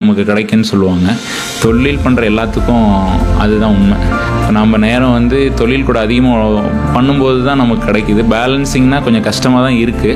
நமக்கு கிடைக்குன்னு சொல்லுவாங்க தொழில் பண்ணுற எல்லாத்துக்கும் அதுதான் உண்மை இப்போ நம்ம நேரம் வந்து தொழில் கூட அதிகமாக பண்ணும்போது தான் நமக்கு கிடைக்குது பேலன்சிங்னா கொஞ்சம் கஷ்டமாக தான் இருக்குது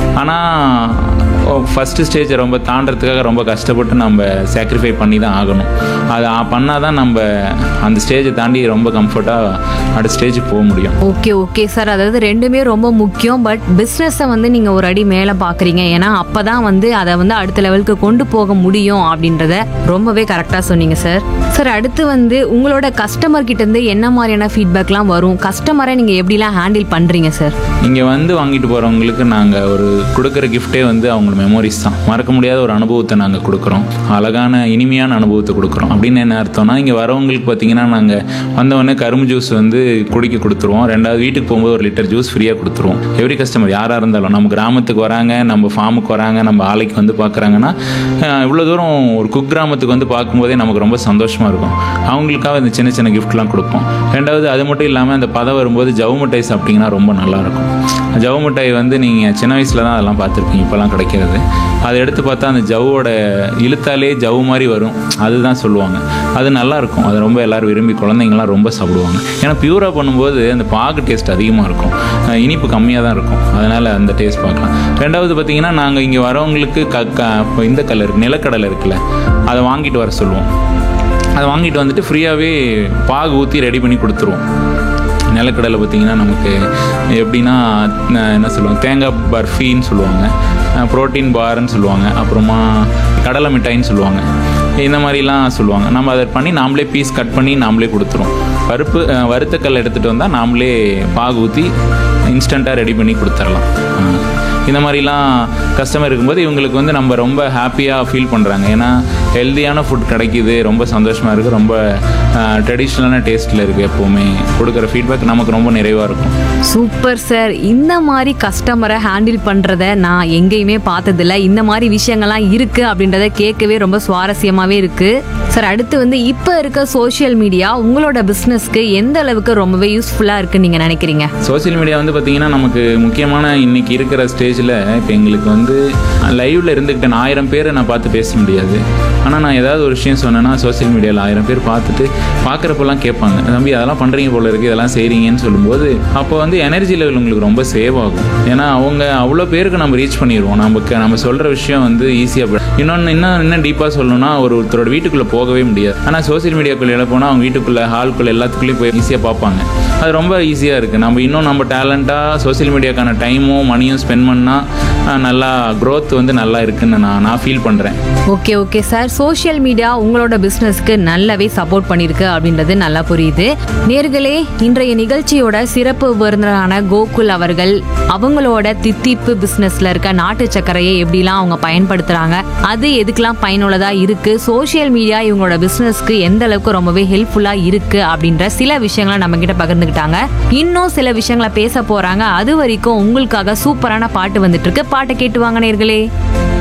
ஆனால் ஃபஸ்ட்டு ஸ்டேஜை ரொம்ப தாண்டறதுக்காக ரொம்ப கஷ்டப்பட்டு நம்ம சாக்ரிஃபை பண்ணி தான் ஆகணும் அதை பண்ணால் தான் நம்ம அந்த ஸ்டேஜை தாண்டி ரொம்ப கம்ஃபர்ட்டாக அடுத்த ஸ்டேஜுக்கு போக முடியும் ஓகே ஓகே சார் அதாவது ரெண்டுமே ரொம்ப முக்கியம் பட் பிஸ்னஸை வந்து நீங்கள் ஒரு அடி மேலே பார்க்குறீங்க ஏன்னா அப்போ தான் வந்து அதை வந்து அடுத்த லெவலுக்கு கொண்டு போக முடியும் அப்படின்றத ரொம்பவே கரெக்டாக சொன்னீங்க சார் சார் அடுத்து வந்து உங்களோட கஸ்டமர் கிட்ட இருந்து என்ன மாதிரியான ஃபீட்பேக்லாம் வரும் கஸ்டமரை நீங்கள் எப்படிலாம் ஹேண்டில் பண்ணுறீங்க சார் இங்கே வந்து வாங்கிட்டு போகிறவங்களுக்கு நாங்கள் ஒரு கொடுக்குற கிஃப்ட்டே வந்து அவங்களோட மெமோரிஸ் தான் மறக்க முடியாத ஒரு அனுபவத்தை நாங்கள் கொடுக்குறோம் அழகான இனிமையான அனுபவத்தை கொடுக்குறோம் அப்படின்னு என்ன அர்த்தம்னா இங்கே வரவங்களுக்கு பார்த்தீங்கன்னா நாங்கள் வந்தவொடனே கரும்பு ஜூஸ் வந்து குடிக்க கொடுத்துருவோம் ரெண்டாவது வீட்டுக்கு போகும்போது ஒரு லிட்டர் ஜூஸ் ஃப்ரீயாக கொடுத்துருவோம் எவ்ரி கஸ்டமர் யாராக இருந்தாலும் நம்ம கிராமத்துக்கு வராங்க நம்ம ஃபார்முக்கு வராங்க நம்ம ஆலைக்கு வந்து பார்க்குறாங்கன்னா இவ்வளோ தூரம் ஒரு குக்கிராமத்துக்கு வந்து பார்க்கும்போதே நமக்கு ரொம்ப சந்தோஷமாக இருக்கும் அவங்களுக்காக இந்த சின்ன சின்ன கிஃப்ட்லாம் கொடுப்போம் ரெண்டாவது அது மட்டும் இல்லாமல் அந்த பதம் வரும்போது ஜவு மிட்டாய் சாப்பிட்டிங்கன்னா ரொம்ப நல்லாயிருக்கும் ஜவு மிட்டாய் வந்து நீங்கள் சின்ன வயசில் தான் அதெல்லாம் பார்த்துருப்பீங்க இப்போலாம் கிடைக்கிறது அதை எடுத்து பார்த்தா அந்த ஜவ்வோட இழுத்தாலே ஜவு மாதிரி வரும் அதுதான் சொல்லுவாங்க அது நல்லா இருக்கும் அது ரொம்ப எல்லாரும் விரும்பி குழந்தைங்கலாம் ரொம்ப சாப்பிடுவாங்க ஏன்னா பியூராக பண்ணும்போது அந்த பாகு டேஸ்ட் அதிகமாக இருக்கும் அஹ் இனிப்பு கம்மியாக தான் இருக்கும் அதனால் அந்த டேஸ்ட் பார்க்கலாம் ரெண்டாவது பார்த்தீங்கன்னா நாங்கள் இங்கே வரவங்களுக்கு க க இப்போ இந்த கலர் நிலக்கடலை இருக்குல்ல அதை வாங்கிட்டு வர சொல்லுவோம் அதை வாங்கிட்டு வந்துட்டு ஃப்ரீயாகவே பாகு ஊற்றி ரெடி பண்ணி கொடுத்துருவோம் நிலக்கடலை பார்த்திங்கன்னா நமக்கு எப்படின்னா அஹ் என்ன சொல்லுவாங்க தேங்காய் பர்ஃபின்னு சொல்லுவாங்க ப்ரோட்டீன் பார்ன்னு சொல்லுவாங்க அப்புறமா கடலை மிட்டாய்ன்னு சொல்லுவாங்க இந்த மாதிரிலாம் சொல்லுவாங்க நம்ம அதை பண்ணி நாமளே பீஸ் கட் பண்ணி நாமளே கொடுத்துருவோம் பருப்பு அஹ் வறுத்தக்கல் எடுத்துகிட்டு வந்தால் நாமளே பாகு ஊற்றி இன்ஸ்டண்ட்டாக ரெடி பண்ணி கொடுத்துர்லாம் அஹ் இந்த மாதிரிலாம் கஸ்டமர் இருக்கும்போது இவங்களுக்கு வந்து நம்ம ரொம்ப ஹாப்பியாக ஃபீல் பண்ணுறாங்க ஏன்னா ஹெல்த்தியான ஃபுட் கிடைக்கிது ரொம்ப சந்தோஷமாக இருக்குது ரொம்ப ட்ரெடிஷ்னலான டேஸ்ட்டில் இருக்குது எப்போவுமே கொடுக்குற ஃபீட்பேக் நமக்கு ரொம்ப நிறைவாக இருக்கும் சூப்பர் சார் இந்த மாதிரி கஸ்டமரை ஹேண்டில் பண்ணுறத நான் எங்கேயுமே பார்த்ததில்ல இந்த மாதிரி விஷயங்கள்லாம் இருக்குது அப்படின்றத கேட்கவே ரொம்ப சுவாரஸ்யமாகவே இருக்குது சார் அடுத்து வந்து இப்போ இருக்க சோஷியல் மீடியா உங்களோட பிஸ்னஸ்க்கு எந்த அளவுக்கு ரொம்பவே யூஸ்ஃபுல்லாக இருக்குன்னு நீங்கள் நினைக்கிறீங்க சோஷியல் மீடியா வந்து பார்த்திங்கன்னா நமக்கு முக்கியமான இன்னைக்கு இருக்கிற ஸ்டேஜில் இப்போ எங்களுக்கு வந்து லைவில் இருந்துக்கிட்ட நான் ஆயிரம் பேரை நான் பார்த்து பேச முடியாது ஆனால் நான் ஏதாவது ஒரு விஷயம் சொன்னேன்னா சோஷியல் மீடியாவில் ஆயிரம் பேர் பார்த்துட்டு பார்க்குறப்பெல்லாம் கேட்பாங்க தம்பி அதெல்லாம் பண்ணுறீங்க போல இருக்குது இதெல்லாம் செய்கிறீங்கன்னு சொல்லும்போது அப்போ வந்து எனர்ஜி லெவல் உங்களுக்கு ரொம்ப சேவ் ஆகும் ஏன்னா அவங்க அவ்வளோ பேருக்கு நம்ம ரீச் பண்ணிடுவோம் நமக்கு நம்ம சொல்கிற விஷயம் வந்து ஈஸியாக இன்னொன்று இன்னும் இன்னும் டீப்பாக சொல்லணும்னா ஒரு ஒருத்தரோட வீட்டுக்குள்ளே போகவே முடியாது ஆனால் சோஷியல் மீடியாக்குள்ளே போனால் அவங்க வீட்டுக்குள்ளே ஹால்குள்ளே எல்லாத்துக்குள்ளேயும் போய் ஈஸியாக பார்ப்பாங்க அது ரொம்ப ஈஸியாக இருக்குது நம்ம இன்னும் நம்ம டேலண்ட்டாக சோஷியல் மீடியாக்கான டைமும் மணியும் ஸ்பெண்ட் பண்ணால் நல்லா growth வந்து நல்லா இருக்குன்னு நான் நான் ஃபீல் பண்ணுறேன் okay okay sir social media உங்களோட பிஸ்னஸ்க்கு நல்லாவே சப்போர்ட் பண்ணியிருக்கு அப்படின்றது நல்லா புரியுது நேர்களே இன்றைய நிகழ்ச்சியோட சிறப்பு விருந்தினரான கோகுல் அவர்கள் அவங்களோட தித்திப்பு பிஸ்னஸ்ல இருக்க நாட்டு சர்க்கரையை எப்படிலாம் அவங்க பயன்படுத்துறாங்க அது எதுக்கெல்லாம் பயனுள்ளதா இருக்கு சோஷியல் மீடியா இவங்களோட பிஸ்னஸ்க்கு எந்த அளவுக்கு ரொம்பவே ஹெல்ப்ஃபுல்லா இருக்கு அப்படின்ற சில விஷயங்களை நம்ம கிட்ட பகிர்ந்துக்கிட்டாங்க இன்னும் சில விஷயங்களை பேச போறாங்க அது வரைக்கும் உங்களுக்காக சூப்பரான பாட்டு வந்துட்டு இருக்கு பாட்டை கேட்டு வாங்க நேர்களே